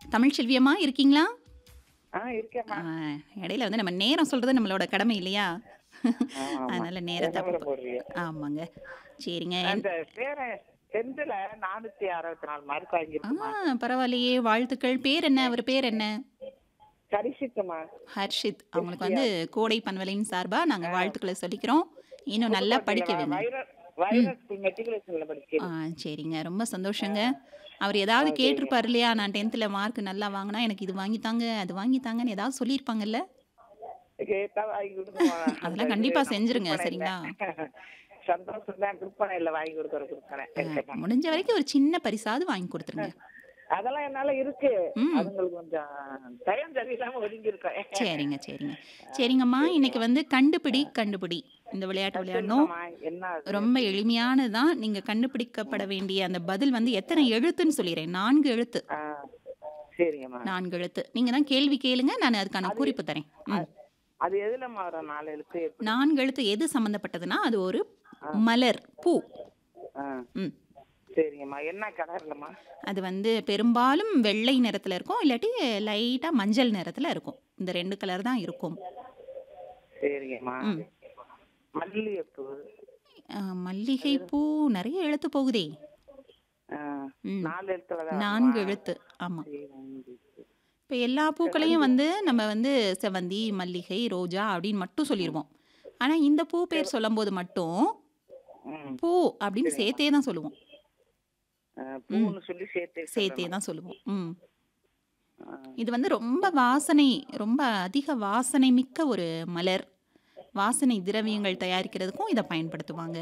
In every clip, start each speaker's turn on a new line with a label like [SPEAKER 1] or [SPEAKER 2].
[SPEAKER 1] தமிழ்ச்செல்வியம்மா இருக்கீங்களா?
[SPEAKER 2] ஆ இருக்கேம்மா.
[SPEAKER 1] ஆ இடையில வந்து நம்ம நேரம் சொல்றது நம்மளோட கடமை இல்லையா?
[SPEAKER 2] ஆமா, ஆமா.
[SPEAKER 1] அதனால நேரத்த
[SPEAKER 2] என்ன
[SPEAKER 1] அப்பப்ப
[SPEAKER 2] போடுறீங்க?
[SPEAKER 1] ஆமாங்க. சரிங்க. என்
[SPEAKER 2] அந்த பேர 10ல 464 மார்க்
[SPEAKER 1] ஆ
[SPEAKER 2] வாங்கியிருக்குமா?
[SPEAKER 1] பரவாயில்லையே! வாழ்த்துக்கள். பேர் என்ன? அவர் பேர் என்ன?
[SPEAKER 2] கரிசிக்குமா?
[SPEAKER 1] ஹர்ஷித். அவங்களுக்கு வந்து
[SPEAKER 2] எஸ்டிஆர்.
[SPEAKER 1] கோடை பண்பலையின் சார்பா நாங்க
[SPEAKER 2] ஆ.
[SPEAKER 1] வாழ்த்துக்கள சொல்லிக்கிறோம். இன்னும் நல்லா படிக்க
[SPEAKER 2] புதுக்கோட்டையில
[SPEAKER 1] வைங்க.
[SPEAKER 2] வைர
[SPEAKER 1] ம்.
[SPEAKER 2] வைரஸ் ஸ்கூல் மெட்ரிகுலேஷன்ல
[SPEAKER 1] ஆ
[SPEAKER 2] படிக்கிறேன்.
[SPEAKER 1] சரிங்க. ரொம்ப
[SPEAKER 2] ஆ.
[SPEAKER 1] சந்தோஷங்க. அவர்
[SPEAKER 2] ஆ
[SPEAKER 1] ஏதாவது
[SPEAKER 2] சரிங்க.
[SPEAKER 1] கேட்டிருப்பார் இல்லையா? நான் 10த்ல மார்க் நல்லா வாங்குனா எனக்கு இது வாங்கி தாங்க, அது வாங்கி தாங்கன்னு ஏதாவது சொல்லியிருப்பாங்கல்ல?
[SPEAKER 2] கேட்டா வாங்கி கொடுக்குமா? அந்த
[SPEAKER 1] அதெல்லாம்
[SPEAKER 2] இது
[SPEAKER 1] கண்டிப்பா
[SPEAKER 2] நம்ம
[SPEAKER 1] செஞ்சுருங்க.
[SPEAKER 2] குடுப்பனை இல்ல.
[SPEAKER 1] சரிங்களா?
[SPEAKER 2] சந்தோஷம் தான் குடுப்பனை இல்ல வாங்கி கொடுக்குற குடுப்பனை.
[SPEAKER 1] ஆ முடிஞ்ச வரைக்கும் ஒரு சின்ன பரிசாவது வாங்கி குடுத்துருங்க.
[SPEAKER 2] அதெல்லாம் என்னால இருக்கு.
[SPEAKER 1] ம்.
[SPEAKER 2] அதுங்களுக்கு கொஞ்சம் டைம் சரியில்லாம ஒதுங்கி இருக்கேன்.
[SPEAKER 1] சரிங்க, சரிங்க. சரிங்கம்மா, இன்னைக்கு வந்து கண்டுபிடி கண்டுபிடி இந்த விளையாட்டு விளையாடணும்.
[SPEAKER 2] சொல்லுங்கம்மா என்ன அது?
[SPEAKER 1] ரொம்ப எளிமையானது தான். நீங்க கண்டுபிடிக்கப்பட வேண்டிய அந்த பதில் வந்து எத்தனை எழுத்துன்னு சொல்லிறேன். 4 எழுத்து.
[SPEAKER 2] ஆ சரிங்கம்மா.
[SPEAKER 1] 4 எழுத்து. நீங்க தான் கேள்வி கேளுங்க. நான் அதுக்கான
[SPEAKER 2] அது
[SPEAKER 1] குறிப்பு தரேன். ம்.
[SPEAKER 2] அ- அது எதுலம்மா வரும் 4 எழுத்து எப்படி?
[SPEAKER 1] 4 எழுத்து எது சம்மந்தப்பட்டதுன்னா, அது ஒரு
[SPEAKER 2] ஆ.
[SPEAKER 1] மலர், பூ.
[SPEAKER 2] ஆ
[SPEAKER 1] ம்.
[SPEAKER 2] சரிங்கம்மா. என்ன கலர்லம்மா?
[SPEAKER 1] அது வந்து பெரும்பாலும் வெள்ளை நிறத்துல இருக்கும். இல்லாட்டி லைட்டா மஞ்சள் நிறத்துல இருக்கும். இந்த 2 கலர் தான் இருக்கும்.
[SPEAKER 2] சரிங்கம்மா.
[SPEAKER 1] ம்.
[SPEAKER 2] மல்லிகைப்பூ.
[SPEAKER 1] ஆ மல்லிகை பூ நெறைய எழுத்து போகுதே!
[SPEAKER 2] ஆ
[SPEAKER 1] ம்.
[SPEAKER 2] 4 எழுத்துல தான்
[SPEAKER 1] 4
[SPEAKER 2] வருமா?
[SPEAKER 1] எழுத்து. ஆமா.
[SPEAKER 2] சரி.
[SPEAKER 1] இப்ப எல்லா பூக்களையும் வந்து நம்ம வந்து செவந்தி, மல்லிகை, ரோஜா அப்படின்னு மட்டும் சொல்லிருவோம். ஆனா இந்த பூ பேர் சொல்லும்போது மட்டும்
[SPEAKER 2] ம்.
[SPEAKER 1] பூ அப்படின்னு
[SPEAKER 2] சரிங்கம்மா.
[SPEAKER 1] சேர்த்தே தான் சொல்லுவோம்.
[SPEAKER 2] ஆ,
[SPEAKER 1] ம்.
[SPEAKER 2] பூன்னு சொல்லி சேர்த்தே
[SPEAKER 1] சேர்த்தே
[SPEAKER 2] சொல்லணும்.
[SPEAKER 1] தான் சொல்லுவோம். ம்.
[SPEAKER 2] ஆ.
[SPEAKER 1] இது வந்து ரொம்ப வாசனை ரொம்ப அதிக வாசனை மிக்க ஒரு மலர். வாசனை திரவியங்கள் தயாரிக்கிறதுக்கும் இத பயன்படுத்துவாங்க.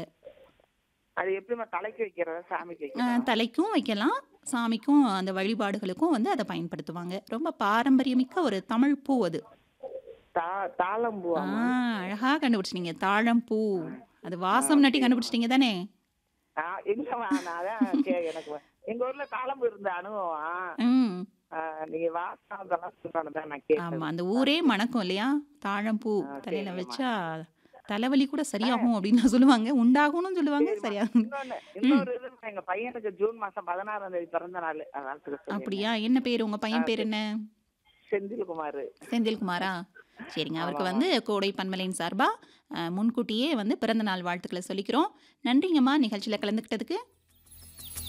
[SPEAKER 2] அது எப்படிம்மா தலைக்கு வைக்கிறதா சாமிக்கு
[SPEAKER 1] ஆ
[SPEAKER 2] வைக்கிறதா?
[SPEAKER 1] தலைக்கும் வைக்கலாம். சாமிக்கும் அந்த வழிபாடுகளுக்கும் வந்து அத பயன்படுத்துவாங்க. ரொம்ப பாரம்பரியமிக்க ஒரு தமிழ் பூ அது.
[SPEAKER 2] தா
[SPEAKER 1] ஆ
[SPEAKER 2] தாளம்பூவாம்மா?
[SPEAKER 1] அழகா கண்டுபிடிச்சிட்டீங்க. தாழம்பூ.
[SPEAKER 2] ஆ.
[SPEAKER 1] அது
[SPEAKER 2] ஆ
[SPEAKER 1] வாசம் நட்டி
[SPEAKER 2] சரிம்மா.
[SPEAKER 1] கண்டுபிடிச்சிட்டீங்க தானே?
[SPEAKER 2] ஆ இல்லம்மா நான் அதான் கே எனக்கு வ- எங்க ஊர்ல தாளம்பூ இருந்த அனுபவம்.
[SPEAKER 1] ம்.
[SPEAKER 2] ஆ, நீங்க வாசம் அதெல்லாம் சொல்றேன்னு தான் நான்
[SPEAKER 1] ஆமா.
[SPEAKER 2] கேட்டது.
[SPEAKER 1] அந்த ஊரே மணக்கும் இல்லையா? தாழம்பூ
[SPEAKER 2] ஆ
[SPEAKER 1] தலையில
[SPEAKER 2] சரிங்கம்மா.
[SPEAKER 1] வச்சா தலைவலி கூட
[SPEAKER 2] ஆ
[SPEAKER 1] சரியாகும் அப்படின்னு சொல்லுவாங்க. உண்டாகும்னு சொல்லுவாங்க.
[SPEAKER 2] சரிம்மா.
[SPEAKER 1] சரியாகும்.
[SPEAKER 2] இன்னொன்னு
[SPEAKER 1] ம்.
[SPEAKER 2] இன்னொரு இது எங்க பையனுக்கு ஜூன் மாசம் 16ஆம் தேதி பிறந்த நாள். வாழ்த்துக்க சொல்லிருங்க.
[SPEAKER 1] அப்படியா? என்ன பேரு? உங்க
[SPEAKER 2] ஆ
[SPEAKER 1] பையன் பேர் என்ன?
[SPEAKER 2] செந்தில்குமார்.
[SPEAKER 1] செந்தில்குமாரா? சரிங்க. அவருக்கு
[SPEAKER 2] ஆமாம்மா.
[SPEAKER 1] வந்து கோடை பண்பலையின் சார்பா அ முன்கூட்டியே வந்து பிறந்த நாள் வாழ்த்துக்கள சொல்லிக்கிறோம். நன்றிங்கம்மா நிகழ்ச்சியில கலந்துக்கிட்டதுக்கு.